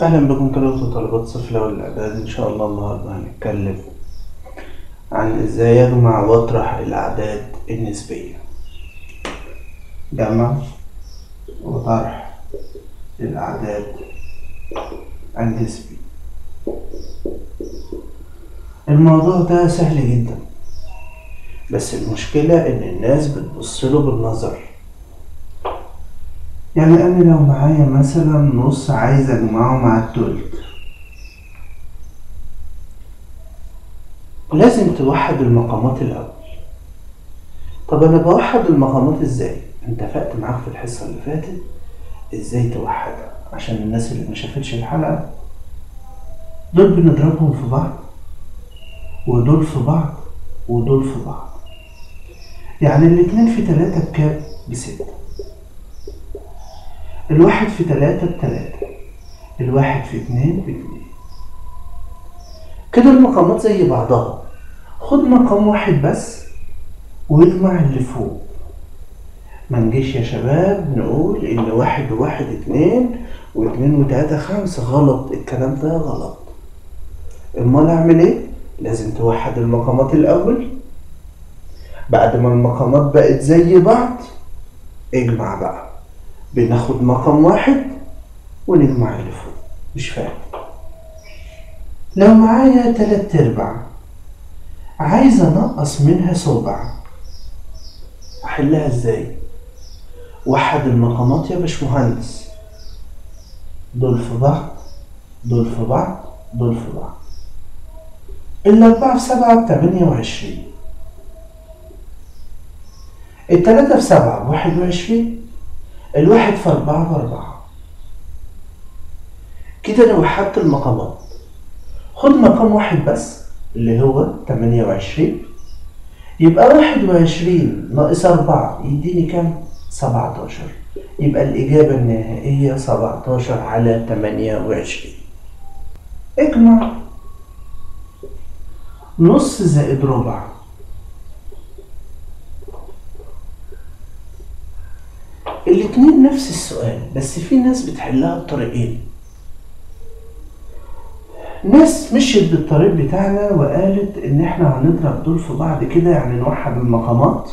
أهلا بكم طلبة وطالبات الصف الأول الإعداد إن شاء الله النهاردة هنتكلم عن إزاي أجمع وأطرح الأعداد النسبية جمع وطرح الأعداد النسبي الموضوع ده سهل جدا بس المشكلة إن الناس بتبصله بالنظر يعني أنا لو معايا مثلا نص عايز أجمعه مع التلت لازم توحد المقامات الأول طب أنا بوحد المقامات إزاي؟ أنت اتفقت معاك في الحصة اللي فاتت إزاي توحدها عشان الناس اللي ما شافتش الحلقة دول بنضربهم في بعض ودول في بعض ودول في بعض يعني الاتنين في تلاتة بكام؟ بستة الواحد في تلاتة بتلاتة الواحد في اتنين باتنين كده المقامات زي بعضها خد مقام واحد بس واجمع اللي فوق ما نجيش يا شباب نقول ان واحد وواحد اتنين واتنين وتلاتة خمسة غلط الكلام ده غلط امال اعمل ايه لازم توحد المقامات الاول بعد ما المقامات بقت زي بعض اجمع بقى بناخد مقام واحد ونجمع اللي فوق مش فاهم لو معايا تلات ارباع عايز انقص منها سبع احلها ازاي وحد المقامات يا باشمهندس دول في بعض دول في بعض دول في بعض الأربعة في سبعة بتمانية وعشرين التلاتة في سبعة بواحد وعشرين الواحد في أربعة بأربعة كده أنا وحدت المقامات خد مقام واحد بس اللي هو تمانية وعشرين يبقى واحد وعشرين ناقص أربعة يديني كام؟ سبعتاشر يبقى الإجابة النهائية سبعتاشر على تمانية وعشرين اجمع نص زائد ربع الاتنين نفس السؤال بس في ناس بتحلها بطريقين ناس مشيت بالطريق بتاعنا وقالت ان احنا هنضرب دول في بعض كده يعني نوحد المقامات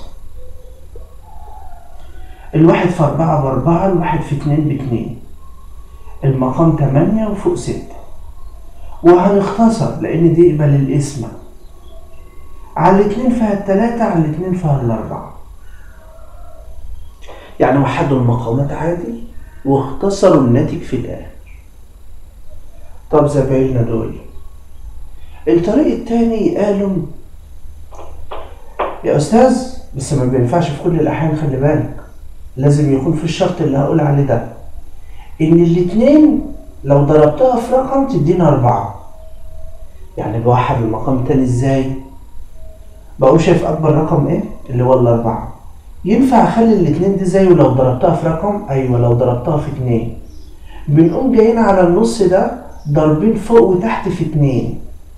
الواحد في أربعة بأربعة الواحد في اتنين باتنين المقام تمانية وفوق ستة وهنختصر لأن دي قبل القسمة على الاتنين فيها التلاتة على الاتنين فيها الأربعة يعني وحدوا المقامات عادي واختصروا الناتج في الآخر طب زمايلنا دول الطريق التاني قالوا يا أستاذ بس ما بينفعش في كل الأحيان خلي بالك لازم يكون في الشرط اللي هقول عليه ده إن الاتنين لو ضربتها في رقم تدينا أربعة يعني بوحد المقام التاني إزاي؟ بقوم شايف أكبر رقم إيه؟ اللي هو الأربعة ينفع أخلي الاتنين دي زيه لو ضربتها في رقم؟ أيوة لو ضربتها في اتنين بنقوم جايين على النص ده ضاربين فوق وتحت في اتنين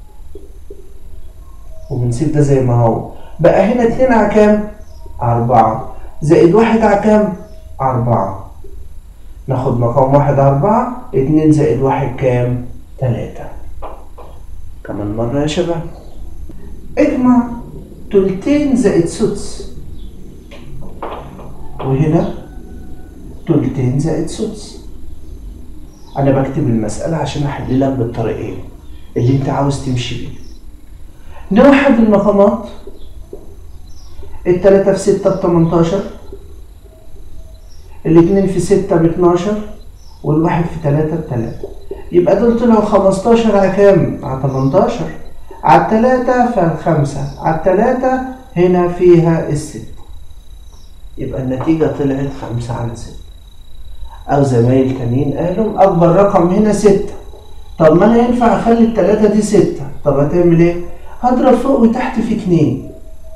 وبنسيب ده زي ما هو بقى هنا اتنين على كام؟ أربعة زائد واحد على كام؟ أربعة ناخد مقام واحد أربعة اتنين زائد واحد كام؟ تلاتة كمان مرة يا شباب اجمع تلتين زائد سدس وهنا تلتين زائد سدس أنا بكتب المسألة عشان أحل لك بالطريقين اللي أنت عاوز تمشي بيه نوحد المقامات التلاتة في ستة بتمنتاشر الاتنين في ستة باتناشر والواحد في تلاتة بتلاتة يبقى دول طلعوا خمستاشر على كام؟ على تمنتاشر على التلاتة فالخمسة على التلاتة هنا فيها الستة يبقى النتيجة طلعت خمسة على ستة أو زمايل تانيين قالوا أكبر رقم هنا ستة طب ما أنا ينفع أخلي التلاتة دي ستة طب هتعمل إيه؟ هضرب فوق وتحت في اتنين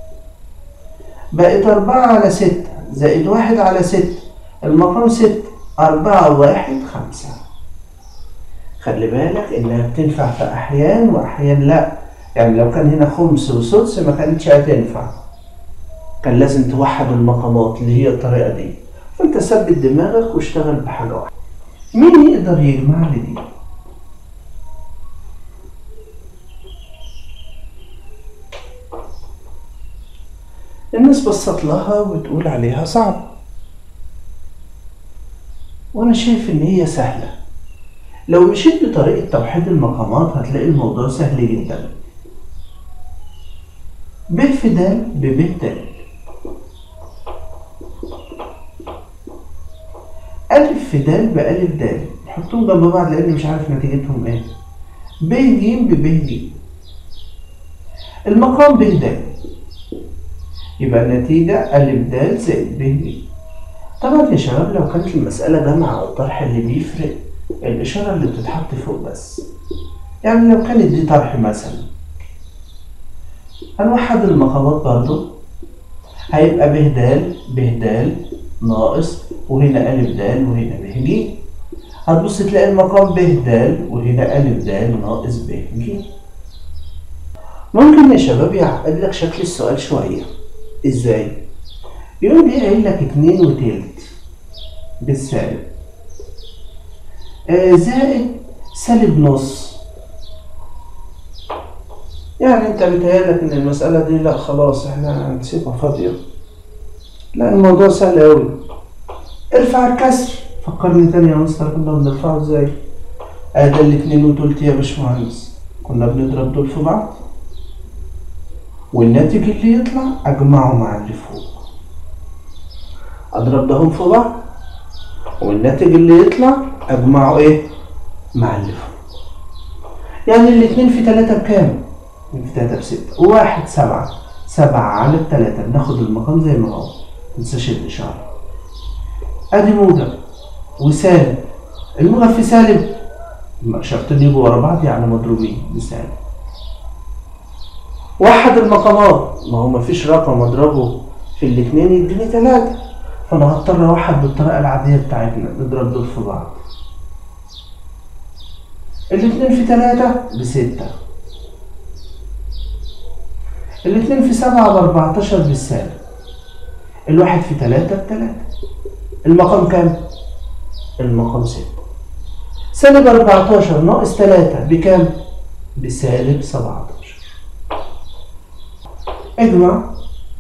بقت أربعة على ستة زائد واحد على ستة المقام ستة أربعة وواحد خمسة خلي بالك إنها بتنفع في أحيان وأحيان لأ يعني لو كان هنا خمس وسدس ما كانتش هتنفع كان لازم توحد المقامات اللي هي الطريقة دي فأنت ثبت دماغك واشتغل بحاجة واحدة مين يقدر يجمع لي دي؟ الناس بصت لها وتقول عليها صعب وأنا شايف إن هي سهلة لو مشيت بطريقة توحيد المقامات هتلاقي الموضوع سهل جدا ب في د ب ب د ألف في د بألف د نحطهم جنب بعض لأني مش عارف نتيجتهم إيه ب ج ب ب ج المقام ب د يبقى النتيجة ألف د زائد ب ج طبعا يا شباب لو كانت المسألة جمع أو طرح اللي بيفرق الإشارة اللي بتتحط فوق بس يعني لو كانت دي طرح مثلا هنوحد المقامات برضو هيبقى ب د ب د ناقص وهنا أ د وهنا ب ج هتبص تلاقي المقام ب د وهنا أ د ناقص ب ج ممكن يا شباب يعقد لك شكل السؤال شوية ازاي؟ يقول لي قايل لك اتنين وتلت بالسالب آه زائد سالب نص يعني انت بيتهيألك ان المسألة دي لا خلاص احنا هنسيبها فاضية لا الموضوع سهل اوي ارفع الكسر فكرني تاني يا مستر كنا بنرفعه ازاي ادي الاتنين وتلت يا باشمهندس كنا بنضرب دول في بعض والناتج اللي يطلع اجمعه مع اللي فوق اضرب دهم في بعض والناتج اللي يطلع اجمعه ايه مع اللي فوق يعني الاتنين في تلاتة بكام اتنين في تلاتة بستة وواحد سبعة سبعة على التلاتة بناخد المقام زي ما هو متنساش الإشارة ادي موجب وسالب الموجب في سالب الإشارتين يجوا ورا بعض يعني مضروبين بسالب وحد المقامات ما هو مفيش رقم اضربه في الاتنين يديني تلاتة فانا هضطر اوحد بالطريقة العادية بتاعتنا نضرب دول في بعض الاتنين في تلاتة بستة الاتنين في سبعة باربعتاشر بالسالب الواحد في تلاتة بتلاتة المقام كام؟ المقام ستة سالب أربعتاشر ناقص تلاتة بكام؟ بسالب سبعتاشر اجمع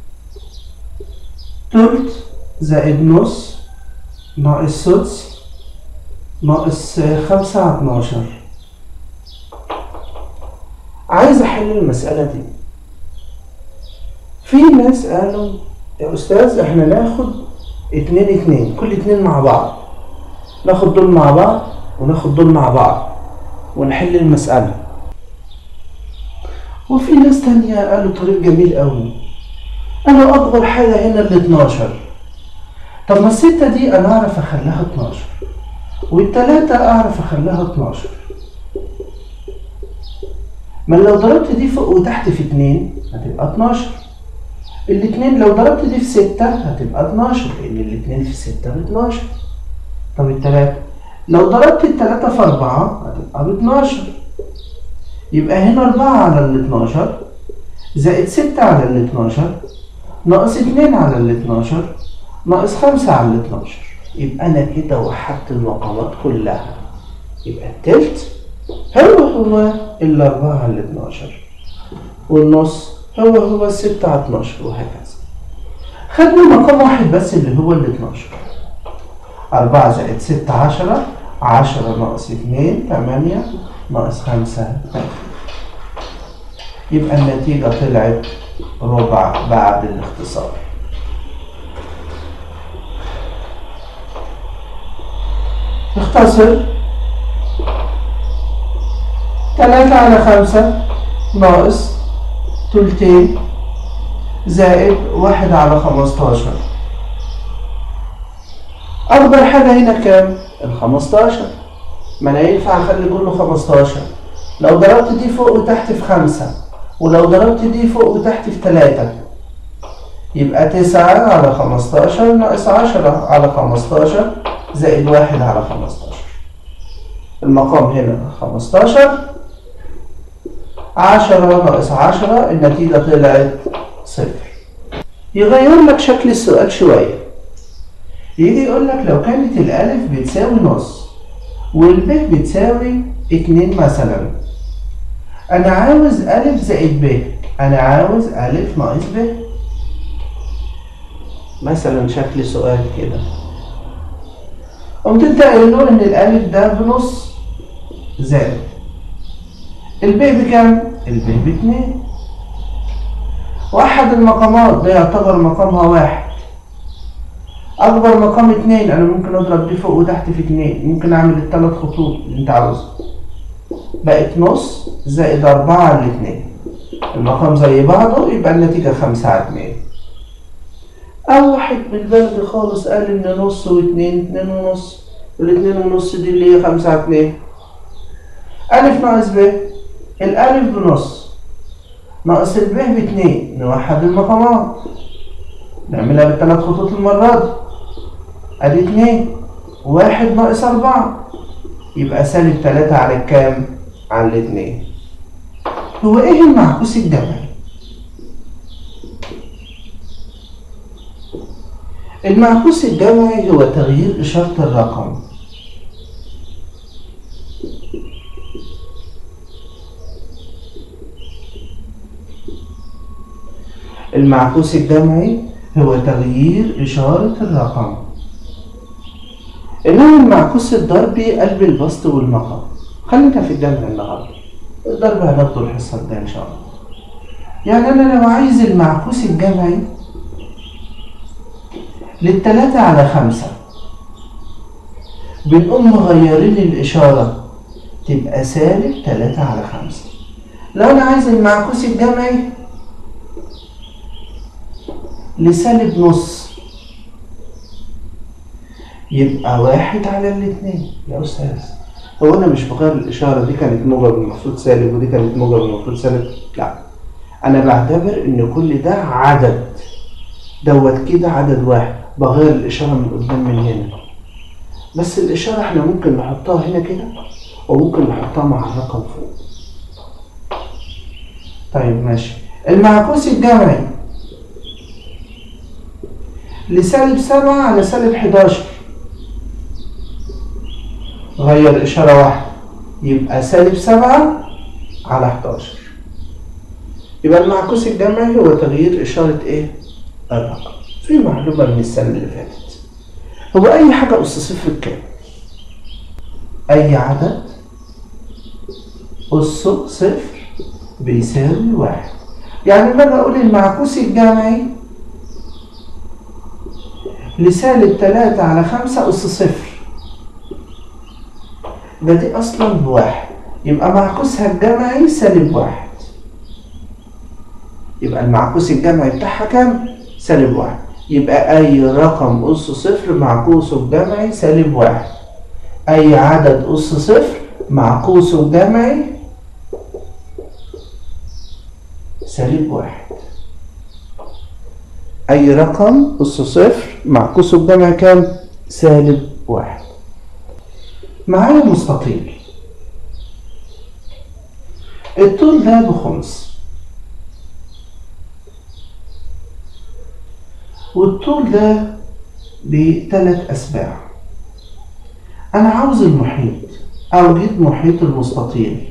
تلت زائد نص ناقص سدس ناقص خمسة على اتناشر عايز أحل المسألة دي في ناس قالوا يا أستاذ إحنا ناخد اتنين اتنين كل اتنين مع بعض ناخد دول مع بعض وناخد دول مع بعض ونحل المسألة وفي ناس تانية قالوا طريق جميل قوي قالوا أكبر حاجة هنا ال 12 طب ما الستة دي أنا أعرف أخليها 12 والتلاتة أعرف أخليها 12 ما لو ضربت دي فوق وتحت في اتنين هتبقى 12 الاتنين لو ضربت دي في ستة هتبقى 12 لأن الاتنين في ستة ب 12 طب التلاتة لو ضربت التلاتة في أربعة هتبقى ب 12 يبقى هنا أربعة على ال 12 زائد ستة على ال 12 ناقص اتنين على ال 12 ناقص خمسة على ال 12 يبقى أنا كده وحدت المقامات كلها يبقى التلت هو هو الأربعة على ال 12 والنص هو هو الستة على 12 وهكذا خدنا مقام واحد بس اللي هو ال 12 أربعة زائد ستة عشرة عشرة ناقص اتنين تمانية ناقص خمسة تلاتة يبقى النتيجة طلعت ربع بعد الاختصار نختصر تلاتة على خمسة ناقص تلتين زائد واحد على خمستاشر أكبر حاجة هنا كام؟ الخمستاشر ما أنا ينفع أخلي كله خمستاشر لو ضربت دي فوق وتحت في خمسة ولو ضربت دي فوق وتحت في تلاتة يبقى تسعة على خمستاشر ناقص عشرة على خمستاشر زائد واحد على خمستاشر المقام هنا خمستاشر عشرة ناقص عشرة النتيجة طلعت صفر يغير لك شكل السؤال شوية يجي يقول لك لو كانت الألف بتساوي نص والب بتساوي اتنين مثلا أنا عاوز ألف زائد ب أنا عاوز ألف ناقص ب مثلا شكل سؤال كده قمت انت قايل له ان الالف ده بنص زائد الب بكام؟ الب باتنين واحد المقامات ده يعتبر مقامها واحد اكبر مقام اتنين انا ممكن اضرب دي فوق وتحت في اتنين ممكن اعمل التلات خطوط اللي انت عاوزها بقت نص زائد اربعة على الاتنين المقام زي بعضه يبقى النتيجة خمسة على اتنين أو واحد بالبلد خالص قال إن نص واتنين اتنين ونص الاتنين ونص دي اللي هي خمسة على اتنين ألف ناقص ب الألف بنص ناقص الب باتنين نوحد المقامات نعملها بالثلاث خطوط المرة دي أدي اتنين واحد ناقص أربعة يبقى سالب تلاتة على الكام؟ على الاتنين هو إيه المعكوس الجمعي؟ المعكوس الجمعي هو تغيير إشارة الرقم المعكوس الجمعي هو تغيير إشارة الرقم إنما المعكوس الضربي قلب البسط والمقام خلينا في الجمع النهارده الضرب هناخده الحصة الجاية إن شاء الله يعني أنا لو عايز المعكوس الجمعي للتلاتة على خمسة بنقوم مغيرين الإشارة تبقى سالب تلاتة على خمسة لو أنا عايز المعكوس الجمعي لسالب نص يبقى واحد على الاتنين يا أستاذ هو أنا مش بغير الإشارة دي كانت موجب المفروض سالب ودي كانت موجب المفروض سالب لا أنا بعتبر إن كل ده عدد دوت كده عدد واحد بغير الإشارة من قدام من هنا بس الإشارة إحنا ممكن نحطها هنا كده وممكن نحطها مع الرقم فوق طيب ماشي المعكوس الجمعي لسالب سبعة على سالب حداشر غير إشارة واحدة يبقى سالب سبعة على حداشر يبقى المعكوس الجمعي هو تغيير إشارة إيه؟ الرقم في معلومة من السنة اللي فاتت هو أي حاجة أس صفر بكام؟ أي عدد أس صفر بيساوي واحد يعني لما أقول المعكوس الجمعي لسالب تلاتة على خمسة أس صفر ده دي أصلا بواحد يبقى معكوسها الجمعي سالب واحد يبقى المعكوس الجمعي بتاعها كام؟ سالب واحد يبقى أي رقم أس صفر معكوسه الجمعي سالب واحد أي عدد أس صفر معكوسه الجمعي سالب واحد أي رقم أس صفر معكوسه الجمعي كام؟ سالب واحد معايا مستطيل الطول ده بخمس والطول ده بثلاث أسباع أنا عاوز المحيط أوجد محيط المستطيل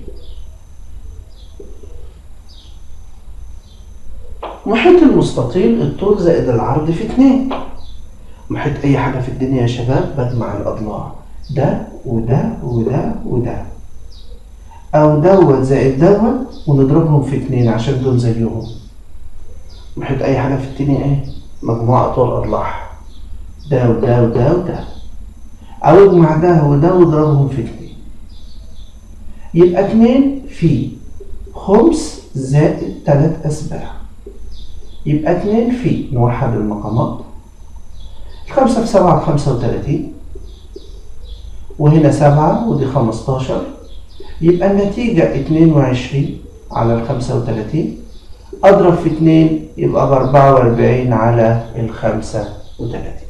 محيط المستطيل الطول زائد العرض في اتنين محيط أي حاجة في الدنيا يا شباب بجمع الأضلاع ده وده وده وده أو دوت زائد دوت ونضربهم في اتنين عشان دول زيهم محيط أي حاجة في الدنيا إيه؟ مجموعة أطوال أضلاعها ده وده وده وده أو اجمع ده وده واضربهم في اتنين يبقى اتنين في خمس زائد تلات أسباع يبقى اتنين في نوحد المقامات الخمسة في سبعة بخمسة وتلاتين وهنا سبعة ودي خمستاشر يبقى النتيجة اتنين وعشرين على الخمسة وتلاتين أضرب في اتنين يبقى بأربعة وأربعين على الخمسة وتلاتين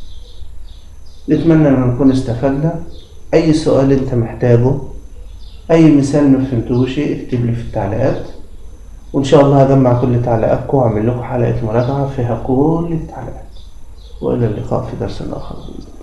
نتمنى أن نكون استفدنا أي سؤال أنت محتاجه أي مثال ما فهمتوش اكتب لي في التعليقات وإن شاء الله هجمع كل تعليقاتكم وأعمل لكم حلقة مراجعة فيها كل التعليقات وإلى اللقاء في درس آخر بإذن الله